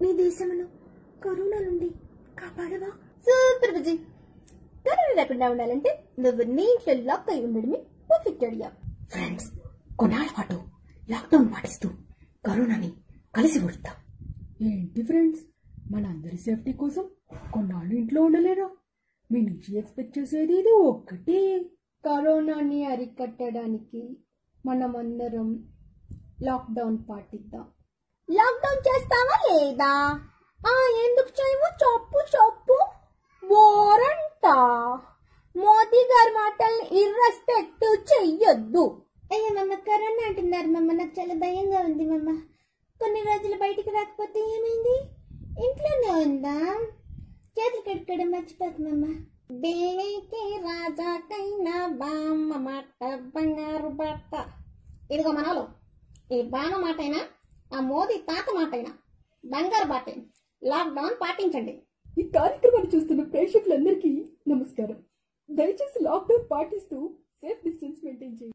నీ దేశమును కరోనా నుండి కాపాడవా సూపర్ బుజ్జి కరోనా లేకుండా ఉండాలంటే నువ్వు నీ ఇంట్లో లాక్ అయి ఉండడమే పర్ఫెక్ట్ ఐడియా ఫ్రెండ్స్ కొన్నాళ్ళ పాటు లాక్డౌన్ పాటిస్తూ కరోనాని కలిసి కొడతాం ఏంటి ఫ్రెండ్స్ మనందరి సేఫ్టీ కోసం కొన్నాళ్ళు ఇంట్లో ఉండలేరా మీ నుంచి ఎక్స్పెక్ట్ చేసేది ఇది ఒక్కటే కరోనాని అరికట్టడానికి మనమందరం లాక్డౌన్ పాటిద్దాం లాక్డౌన్ చేస్తావా లేదా ఆ ఎందుకు చేయవు చెప్పు చెప్పు వారంట మోదీ గారి మాటల్ని ఇర్రెస్పెక్ట్ చెయ్యొద్దు అయ్యో మమ్మ కరోనా అంటున్నారు మమ్మ నాకు చాలా భయంగా ఉంది మమ్మ కొన్ని రోజులు బయటికి రాకపోతే ఏమైంది ఇంట్లోనే ఉందా చేతులు కట్టుకోవడం మర్చిపోకు మమ్మ ఢిల్లీకి రాజాకైనా బామ్మ మాట బంగారు బట్ట ఇదిగో మనవలు ఈ బామ్మ మాటైనా ఆ మోదీ తాత మాటైనా బంగారు బాటే లాక్డౌన్ పాటించండి ఈ కార్యక్రమాన్ని చూస్తున్న ప్రేక్షకులందరికీ నమస్కారం దయచేసి లాక్డౌన్ పాటిస్తూ సేఫ్ డిస్టెన్స్ మెయింటైన్ చేయండి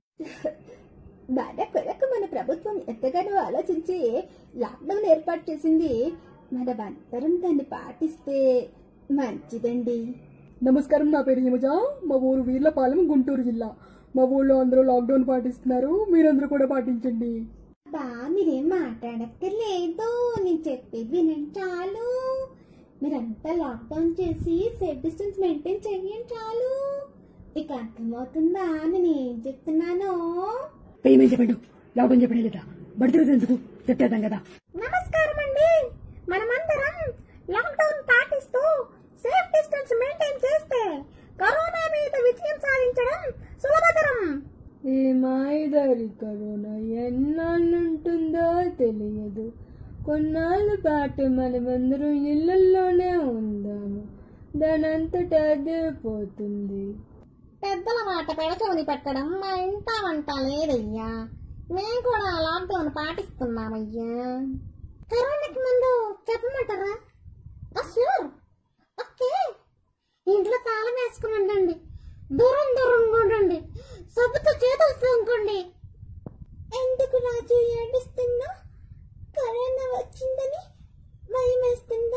మన కొరకు మన ప్రభుత్వం ఎంతగానో ఆలోచించి లాక్డౌన్ ఏర్పాటు చేసింది మనమందరం దాన్ని పాటిస్తే మంచిదండి నమస్కారం నా పేరు హిమజ మా ఊరు వీర్లపాలెం గుంటూరు జిల్లా మా ఊళ్ళో అందరూ లాక్డౌన్ పాటిస్తున్నారు మీరందరూ కూడా పాటించండి బా మీరేం మాట్లాడక్కర్లేదు నేను చెప్పేది వినండి చాలు మీరంతా లాక్డౌన్ చేసి సేఫ్ డిస్టెన్స్ మెయింటైన్ చెయ్యండి చాలు ఇక అర్థమవుతుందా నేను ఏం చెప్తున్నానో పేమెంట్ చెప్పండు లాక్డౌన్ చెప్పండి లేదా బడితే ఎందుకు చెప్పేద్దాం కదా నమస్కారం అండి మనమందరం లాక్డౌన్ పాటిస్తూ సేఫ్ డిస్టెన్స్ మెయింటైన్ చేస్తే కరోనా మీద విజయం సాధించడం సులభతరం ఈ మాయదారి కరోనా ఎన్నాళ్ళు ఉంటుందో తెలియదు కొన్నాళ్ళ పాటు మనమందరం ఇళ్లలోనే ఉందాము దానంతటా అదే పోతుంది పెద్దల మాట పెడచోని పెట్టడం మా ఇంట వంట లేదయ్యా మేము కూడా లాక్డౌన్ పాటిస్తున్నామయ్యా కరోనాకి ముందు చెప్పమంటారా షూర్ ఓకే ఇంట్లో తాళం వేసుకుని ఉండండి దూరం దూరంగా ఉండండి సబ్బుతో చేతులు తోముకోండి ఎందుకు రాజు ఏడుస్తున్నా కరోనా వచ్చిందని భయం వేస్తుందా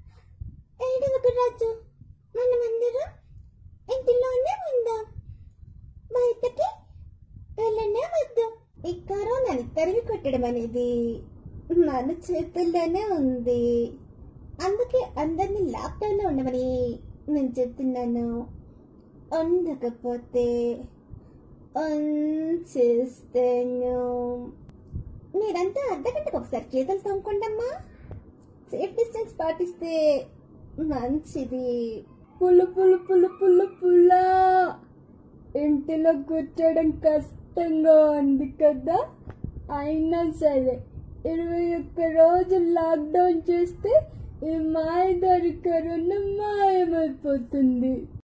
ఏడవకు రాజు మనమందరం ఇంటిలోనే ఉందాం బయటకి వెళ్ళనే వద్దు ఈ కరోనాని తరిమి కొట్టడం అనేది మన చేతుల్లోనే ఉంది అందుకే అందరినీ లాక్డౌన్ లో ఉండమని నేను చెప్తున్నాను ఉండకపోతే చేస్తాను మీరంతా అర్ధ గంటకు ఒకసారి చేతులు తోముకోండమ్మా సేఫ్ డిస్టెన్స్ పాటిస్తే మంచిది పుల్ల పుల్ల పుల్ల పుల్ల పుల్ల ఇంటిలో కూర్చోడం కష్టంగా ఉంది కదా అయినా సరే ఇరవై ఒక్క రోజు లాక్డౌన్ చేస్తే ఈ మాయదారి కరోనా మాయమైపోతుంది